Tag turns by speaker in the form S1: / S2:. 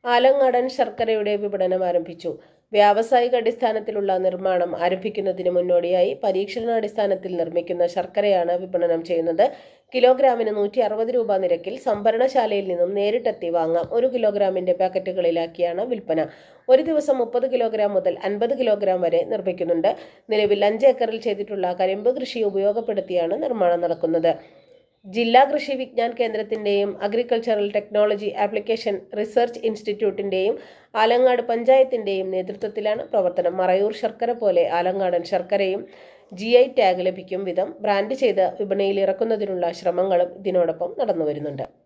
S1: ആലങ്ങാടൻ ശർക്കരയുടെ വിപണനം ആരംഭിച്ചു വ്യാവസായിക അടിസ്ഥാനത്തിലുള്ള നിർമ്മാണം ആരംഭിക്കുന്നതിന് മുന്നോടിയായി പരീക്ഷണാടിസ്ഥാനത്തിൽ നിർമ്മിക്കുന്ന ശർക്കരയാണ് വിപണനം ചെയ്യുന്നത് കിലോഗ്രാമിന് നൂറ്റി അറുപത് രൂപ നിരക്കിൽ സംഭരണശാലയിൽ നിന്നും നേരിട്ടെത്തി വാങ്ങാം ഒരു കിലോഗ്രാമിന്റെ പാക്കറ്റുകളിലാക്കിയാണ് വിൽപ്പന ഒരു ദിവസം മുപ്പത് കിലോഗ്രാം മുതൽ അൻപത് കിലോഗ്രാം വരെ നിർമ്മിക്കുന്നുണ്ട് നിലവിൽ അഞ്ച് ഏക്കറിൽ ചെയ്തിട്ടുള്ള കരിമ്പ് കൃഷി ഉപയോഗപ്പെടുത്തിയാണ് നിർമ്മാണം നടക്കുന്നത് ജില്ലാ കൃഷി വിജ്ഞാൻ കേന്ദ്രത്തിൻ്റെയും അഗ്രികൾച്ചറൽ ടെക്നോളജി ആപ്ലിക്കേഷൻ റിസർച്ച് ഇൻസ്റ്റിറ്റ്യൂട്ടിൻ്റെയും ആലങ്ങാട് പഞ്ചായത്തിൻ്റെയും നേതൃത്വത്തിലാണ് പ്രവർത്തനം മറയൂർ ശർക്കര പോലെ ആലങ്ങാടൻ ശർക്കരയും ജി ഐ ടാഗ് ലഭിക്കും വിധം ബ്രാൻഡ് ചെയ്ത് വിപണിയിൽ ഇറക്കുന്നതിനുള്ള ശ്രമങ്ങളും ഇതിനോടൊപ്പം നടന്നുവരുന്നുണ്ട്